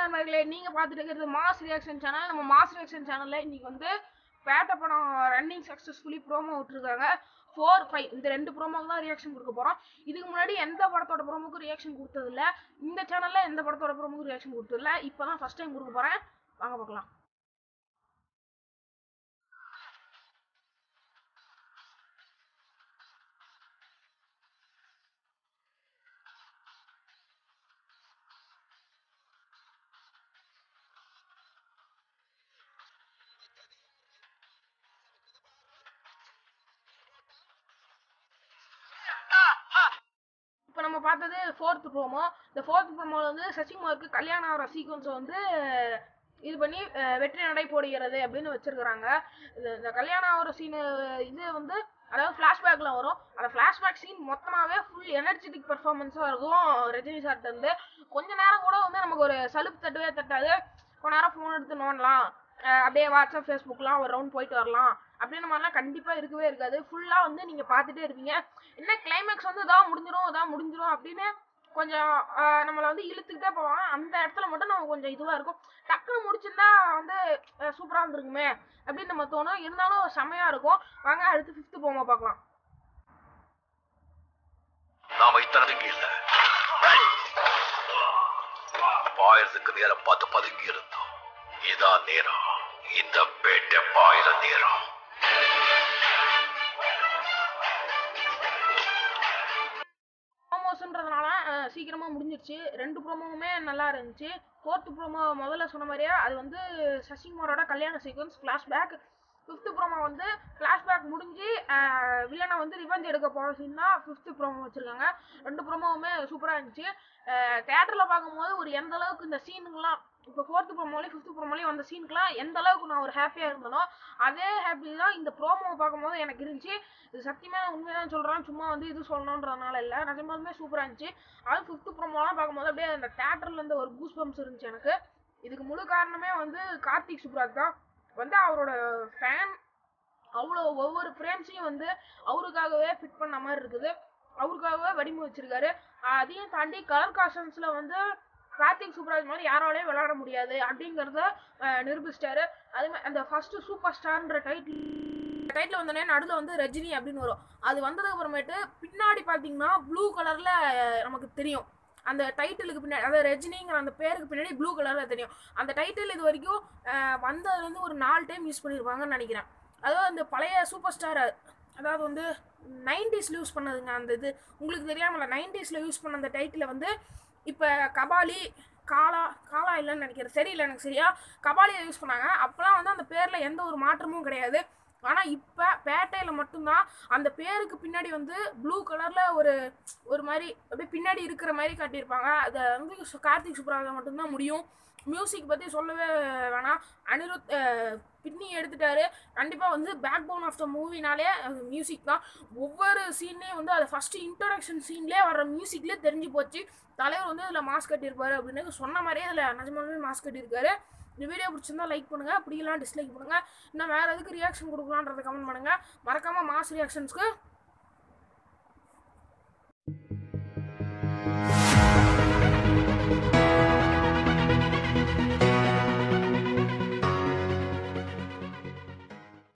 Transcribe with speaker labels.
Speaker 1: நண்பர்களே நீங்கள் பார்த்துட்டு இருக்கிறது மாஸ் ரியாக்ஷன் சேனல் நம்ம மாஸ் ரியாக்ஷன் சேனலில் இன்னைக்கு வந்து பேட்ட படம் ரன்னிங் சக்ஸஸ்ஃபுல்லி ப்ரோமோ விட்டுருக்காங்க ஃபோர் ஃபைவ் இந்த ரெண்டு ப்ரோமோக்கு தான் ரியாக்ஷன் கொடுக்க போகிறோம் இதுக்கு முன்னாடி எந்த படத்தோட ப்ரோமோக்கு ரியாக்ஷன் கொடுத்ததில்ல இந்த சேனலில் எந்த படத்தோட ப்ரோமோக்கு ரியாக்ஷன் கொடுத்ததில்ல இப்போ தான் ஃபஸ்ட் டைம் கொடுக்க போகிறேன் வாங்க பார்க்கலாம் இப்போ நம்ம பார்த்தது ஃபோர்த் ப்ரோமோ இந்த ஃபோர்த் ப்ரோமோவில் வந்து சசிகுமாருக்கு கல்யாணம் ஆகிற சீக்வன்ஸை வந்து இது பண்ணி அஹ், வெற்றி நடை போடுகிறது அப்படின்னு வச்சிருக்கிறாங்க இது இந்த கல்யாணம் ஆகிற சீனு இது வந்து அதாவது ஃப்ளாஷ்பேக்கில் வரும் அந்த ஃப்ளாஷ்பேக் சீன் மொத்தமாகவே ஃபுல் எனர்ஜெட்டிக் பெர்ஃபார்மன்ஸாக இருக்கும் ரஜினி சார்ட்ட இருந்து கொஞ்ச நேரம் கூட வந்து நமக்கு ஒரு சலுப்பு தட்டவே தட்டாது கொஞ்ச நேரம் ஃபோன் எடுத்து நோண்டலாம் அஹ், அப்படியே வாட்ஸ்அப் ஃபேஸ்புக்லாம் ஒரு ரவுண்ட் போயிட்டு வரலாம் அப்படின்ற மாதிரிலாம் கண்டிப்பாக இருக்கவே இருக்காது ஃபுல்லாக வந்து நீங்கள் பார்த்துட்டே இருப்பீங்க என்ன கிளைமேக்ஸ் வந்து இதான் முடிஞ்சிரும் இதான் முடிஞ்சிரும் அப்படின்னு கொஞ்சம் ஆஹ், நம்மளை வந்து இழுத்துக்கிட்டே போவாங்க அந்த இடத்துல மட்டும் நம்ம கொஞ்சம் இதுவாக இருக்கும் டக்குன்னு முடிச்சிருந்தா வந்து சூப்பராக இருந்திருக்குமே அப்படின்னு நம்ம தோணும் இருந்தாலும் செமையாக இருக்கும் வாங்க அடுத்து ஃபிஃப்த்து போமா பார்க்கலாம்
Speaker 2: நாம இத்தனைக்கு இல்ல பாயறதுக்கு மேல பார்த்து பதுங்கி இருந்தோம் இதான் நேரம் இந்த பேட்டை பாயிர நேரம்
Speaker 1: ப்ரோமோஸ்ன்றதுனால சீக்கிரமாக முடிஞ்சிருச்சு ரெண்டு ப்ரோமோவுமே நல்லா இருந்துச்சு ஃபோர்த்து ப்ரோமோ முதல்ல சொன்ன மாதிரியே அது வந்து சசிகுமாரோட கல்யாண சீக்வன்ஸ் ஃப்ளாஷ்பேக் ஃபிஃப்த்து ப்ரோமோ வந்து ஃப்ளாஷ்பேக் முடிஞ்சு வில்லனை வந்து ரிவெஞ்ச் எடுக்க போகிற சீன் தான் ஃபிஃப்த்து ப்ரோமோ வச்சுருக்காங்க ரெண்டு ப்ரோமோவுமே சூப்பராக இருந்துச்சு தேட்டரில் பார்க்கும்போது ஒரு எந்த அளவுக்கு இந்த சீனுங்கெலாம் இப்போ ஃபோர்த்து ப்ரோமோலையும் ஃபிஃப்த்து ப்ரோமோலையும் வந்த சீனுக்குலாம் எந்த அளவுக்கு நான் ஒரு ஹாப்பியாக இருந்தனோ அதே ஹாப்பி தான் இந்த ப்ரோமோவை பார்க்கும்போது எனக்கு இருந்துச்சு இது சத்தியமாக உண்மையாக சொல்கிறேன் சும்மா வந்து இது சொல்லணுன்றதுனால இல்லை நிஜமாலுமே சூப்பராக இருந்துச்சு அது ஃபிஃப்த்து ப்ரோமோலாம் பார்க்கும்போது அப்படியே அந்த தேட்டரில் இருந்த ஒரு கூஸ் பம்ப்ஸ் இருந்துச்சு எனக்கு இதுக்கு முழு காரணமே வந்து கார்த்திக் சுப்ராஜ் தான் வந்து அவரோட ஃபேன் அவ்வளோ ஒவ்வொரு ஃப்ரேம்ஸையும் வந்து அவருக்காகவே ஃபிட் பண்ண மாதிரி இருக்குது அவருக்காகவே வடிவமைச்சிருக்காரு அதையும் தாண்டி கலர் காஸ்டம்ஸில் வந்து கார்த்திக் சுப்ராஜ் மாதிரி யாராலையும் விளையாட முடியாது அப்படிங்கிறத அஹ், நிரூபிச்சிட்டாரு அதே மாதிரி அந்த ஃபர்ஸ்ட் சூப்பர் ஸ்டார்ன்ற டைட்டில் டைட்டில் வந்தோடனே நடுவில் வந்து ரஜினி அப்படின்னு வரும் அது வந்ததுக்கு அப்புறமேட்டு பின்னாடி பார்த்தீங்கன்னா ப்ளூ கலரில் நமக்கு தெரியும் அந்த டைட்டிலுக்கு பின்னாடி அதாவது ரஜினிங்கிற அந்த பேருக்கு பின்னாடி ப்ளூ கலரில் தெரியும் அந்த டைட்டில் இது வரைக்கும் அஹ், வந்ததுலேருந்து ஒரு நாலு டைம் யூஸ் பண்ணியிருப்பாங்கன்னு நினைக்கிறேன் அதாவது அந்த பழைய சூப்பர் ஸ்டார் அதாவது வந்து நைன்டிஸில் யூஸ் பண்ணதுங்க அந்த இது உங்களுக்கு தெரியாமல நைன்டிஸில் யூஸ் பண்ண அந்த டைட்டில் வந்து இப்போ கபாலி காலா காலா இல்லைன்னு நினைக்கிறேன் சரியில்லை எனக்கு சரியா கபாலியை யூஸ் பண்ணாங்க அப்போலாம் வந்து அந்த பேரில் எந்த ஒரு மாற்றமும் கிடையாது ஆனால் இப்போ பேட்டையில் மட்டும்தான் அந்த பேருக்கு பின்னாடி வந்து ப்ளூ கலரில் ஒரு ஒரு மாதிரி அப்படியே பின்னாடி இருக்கிற மாதிரி காட்டியிருப்பாங்க அதை வந்து சு- கார்த்திக் சுப்ராஜ் மட்டும்தான் முடியும் மியூசிக் பற்றி சொல்லவே வேணாம் அனிருத் அஹ், பின்னி எடுத்துட்டாரு கண்டிப்பாக வந்து பேக் போன் ஆஃப் த மூவினாலே மியூசிக் தான் ஒவ்வொரு சீன்லேயும் வந்து அது ஃபஸ்ட்டு இன்ட்ரடக்ஷன் சீன்லேயே வர மியூசிக்லேயே தெரிஞ்சு போச்சு தலைவர் வந்து இதில் மாஸ்க் கட்டியிருப்பாரு அப்படின்னு சொன்ன மாதிரியே அதில் நிஜமாலுமே மாஸ்க் கட்டியிருக்காரு இந்த வீடியோ பிடிச்சிருந்தா லைக் பண்ணுங்கள் பிடிக்கலாம் டிஸ்லைக் பண்ணுங்கள் இன்னும் வேறு எதுக்கு ரியாக்ஷன் கொடுக்கலான்றதை கமெண்ட் பண்ணுங்கள் மறக்காமல் மாஸ் ரியாக்ஷன்ஸ்க்கு